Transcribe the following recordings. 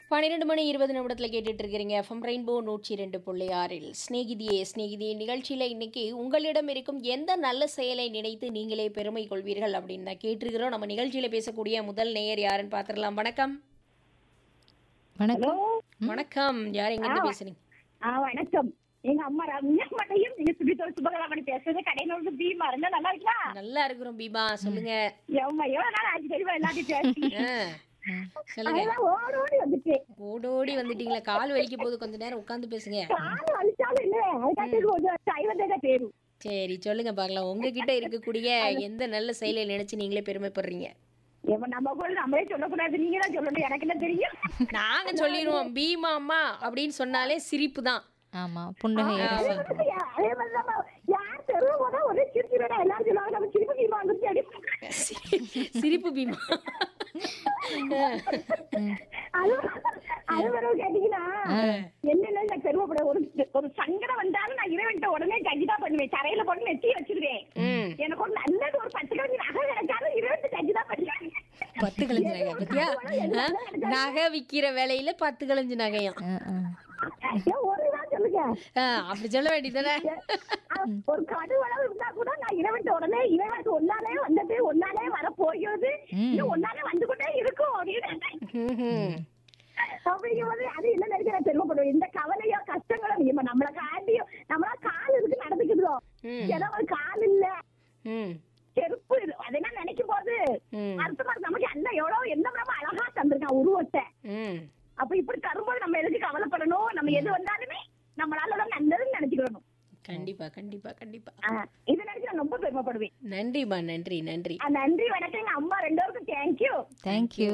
பன்னிரெண்டு மணி இருபது நிமிடத்தில் கேட்டுட்டு இருக்கிறீங்க எஃப்எம் ரெயின்போ நூற்றி ரெண்டு புள்ளி ஆறில் ஸ்நேகிதியே ஸ்நேகிதியே நிகழ்ச்சியில் இன்னைக்கு உங்களிடம் இருக்கும் எந்த நல்ல செயலை நினைத்து நீங்களே பெருமை கொள்வீர்கள் அப்படின்னு தான் கேட்டிருக்கிறோம் நம்ம நிகழ்ச்சியில் பேசக்கூடிய முதல் நேயர் யாருன்னு பார்த்துடலாம் வணக்கம் வணக்கம் வணக்கம் யார் எங்கேருந்து பேசுறீங்க ஆ வணக்கம் எங்க அம்மா ரம்யா மட்டையும் நீங்க சுபிதோ சுபகலாமணி பேசுறது கடையில பீமா இருந்தா நல்லா இருக்கா நல்லா இருக்கிறோம் பீமா சொல்லுங்க எவ்வளவு எவ்வளவு நாள் ஆச்சு தெரியுமா எல்லாத்தையும் பேசி ஆ, சொல்லுங்க அதெல்லாம் ஓடி ஓடி வந்துட்டு ஓடோடி வந்துட்டீங்களா கால் வலிக்க போது கொஞ்ச நேரம் உட்காந்து பேசுங்க காலம் அழிச்சாலும் இல்ல அதுக்காக கொஞ்சம் சைவந்தேக பேரும் சரி சொல்லுங்க பார்க்கலாம் உங்ககிட்ட இருக்கக்கூடிய எந்த நல்ல செயலை நினைச்சு நீங்களே பெருமைப்படுறீங்க எப்ப நம்ம கூட நம்மளே சொல்லக்கூடாது நீங்க தான் சொல்லணும் எனக்கு என்ன தெரியும் நாங்க சொல்லிடுவோம் பீமா அம்மா அப்படின்னு சொன்னாலே சிரிப்பு தான் ஆமா புன்னகை அதே மாதிரி அதே மாதிரி நம்ம யார் தெருவு போதா ஒரே சிரிச்சு வேணா எல்லாரும் சொல்லுவாங்க நம்ம சிரிப்பு பீமா வந்துருச்சு அப்படி சிரிப்பு பீமா அது அது பிறகு கேட்டீங்கன்னா என்னென்ன நான் பெருமைப்பட ஒரு ஒரு சங்கடம் வந்தாலும் நான் இறைவன்ட்ட உடனே கஞ்சிதான் பண்ணுவேன் தரையில போட்டு நெத்தி வச்சிருவேன் ம் எனக்கு ஒரு நல்லது ஒரு பத்து கிழமை நகை கிடைச்சாலும் இறைவன்ட்ட கஞ்சிதான் பண்ணுவேன் பத்து கலஞ்சு நகை பத்தியா ஆ? நகை விக்கிற வேலையில பத்து கலஞ்சு நகையும் ஏன் ஒரு தான் சொல்லுங்க ஆ, அப்படி சொல்ல வேண்டியதானே அஹ் ஒரு கடுவளவு இருந்தா கூட நான் இறைவன்ட்ட உடனே இறைவனுக்கு ஒன்னாலே வந்தது ஒன்னாலே வர போகிறது இன்னும் ஒன்னாலே வந்து கொண்டே இருக்கும் அப்படின்னு அப்படிங்கும்போது அது என்ன நினைக்கிற பெருமைப்படுவோம் இந்த கவலையோ கஷ்டங்களோ இப்ப நம்மள காட்டியோ நம்மளா கால் இருக்கு நடந்துக்குதோ ம். ஏதோ ஒரு கால் இல்ல ம் செருப்பு இது அதெல்லாம் நினைக்கும் போது ம். அர்த்தமா இருக்கு நமக்கு அல்ல எவ்வளவு என்ன நம்ம அழகா தந்திருக்கான் உருவத்தை ம் அப்ப இப்படி தரும்போது நம்ம எதுக்கு கவலைப்படணும் நம்ம எது வந்தாலுமே நம்மளால தான் நல்லதுன்னு நினைச்சுக்கணும் கண்டிப்பா கண்டிப்பா கண்டிப்பா ஆஹ் இதை நினைச்சு நான் ரொம்ப பெருமைப்படுவேன் நன்றிம்மா நன்றி நன்றி ஆஹ் நன்றி வணக்கம் எங்க அம்மா ரெண்டு பேருக்கும் தேங்க்யூ தேங்க்யூ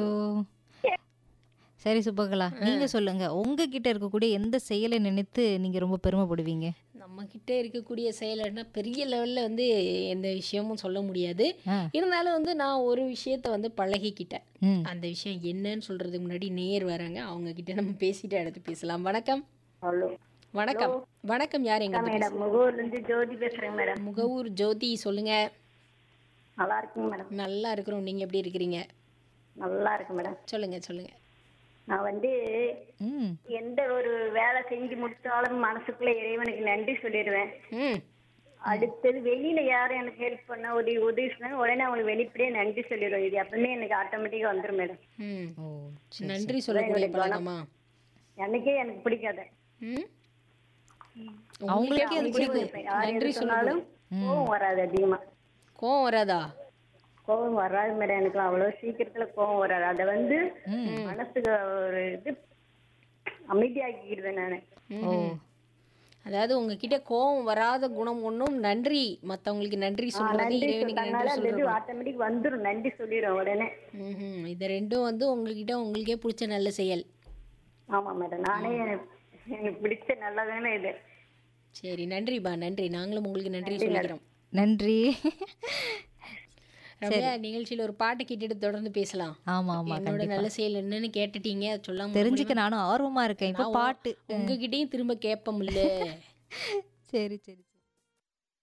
சரி சுபகலா நீங்க சொல்லுங்க உங்ககிட்ட இருக்கக்கூடிய எந்த செயலை நினைத்து நீங்க ரொம்ப பெருமைப்படுவீங்க நம்ம கிட்ட இருக்கக்கூடிய செயல்னா பெரிய லெவல்ல வந்து எந்த விஷயமும் சொல்ல முடியாது ஆ. இருந்தாலும் வந்து நான் ஒரு விஷயத்த வந்து பழகிக்கிட்டேன் ம் அந்த விஷயம் என்னன்னு சொல்றதுக்கு முன்னாடி நேர் வராங்க அவங்க கிட்ட நம்ம பேசிட்டு அடுத்து பேசலாம் வணக்கம் ஹலோ வணக்கம் வணக்கம் யார் எங்க இருந்து மேடம் முகூர்ல இருந்து ஜோதி பேசுறேங்க மேடம் பேசுறீங்க? முகவூர் ஜோதி சொல்லுங்க நல்லா இருக்குங்க மேடம் நல்லா இருக்கிறோம் நீங்க எப்படி இருக்கிறீங்க நல்லா இருக்கு மேடம் சொல்லுங்க சொல்லுங்க நான் வந்து ம் எந்த ஒரு வேலை செஞ்சு முடிச்சாலும் மனசுக்குள்ள இறைவனுக்கு நன்றி சொல்லிடுவேன் ம் அடுத்தது வெளியில யாரும் எனக்கு ஹெல்ப் பண்ண உதவி உதவி சொன்னாங்க உடனே அவங்களுக்கு வெளிப்படையே நன்றி சொல்லிடுவேன் இது எப்பவுமே எனக்கு ஆட்டோமேட்டிக்கா வந்துரும் மேடம் ம் ஓ நன்றி சொல்லக்கூடிய பழக்கமா எனக்கே எனக்கு பிடிக்காது ம் அவங்களுக்கே அது பிடிக்கும் இருப்பேன். யார் நன்றி எது சொன்னாலும் கோவம் வராது அதிகமா கோவம் வராதா கோவம் வராது மேடம் எனக்கு அவ்வளவு சீக்கிரத்துல கோவம் வராது அதை வந்து மனசுக்கு ஒரு இது அமைதியாக்கிடுவேன் நானு ஓ அதாவது உங்ககிட்ட கோவம் வராத குணம் ஒன்றும் நன்றி மற்றவங்களுக்கு நன்றி சொல்றது நன்றி இறைவனுக்கு சொல்றதுனால நன்றி அந்த இது சொல்றது ஆட்டோமேட்டிக் வந்துரும் நன்றி சொல்லிடுவேன் உடனே ம்ஹும். இது ரெண்டும் வந்து உங்ககிட்ட உங்களுக்கே பிடிச்ச நல்ல செயல் ஆமா மேடம் நானே எனக்கு பிடிச்ச நல்லதானே இது சரி நன்றிப்பா நன்றி நாங்களும் உங்களுக்கு நன்றி சொல்லிக்கிறோம் நன்றி ரம்யா நிகழ்ச்சியில் ஒரு பாட்டை கேட்டுட்டு தொடர்ந்து பேசலாம் ஆமா ஆமா என்னோட நல்ல செயல் என்னன்னு கேட்டுட்டீங்க அதை சொல்லாம தெரிஞ்சுக்க நானும் ஆர்வமா இருக்கேன் இப்ப பாட்டு உங்ககிட்டயும் திரும்ப கேட்போம் இல்ல சரி சரி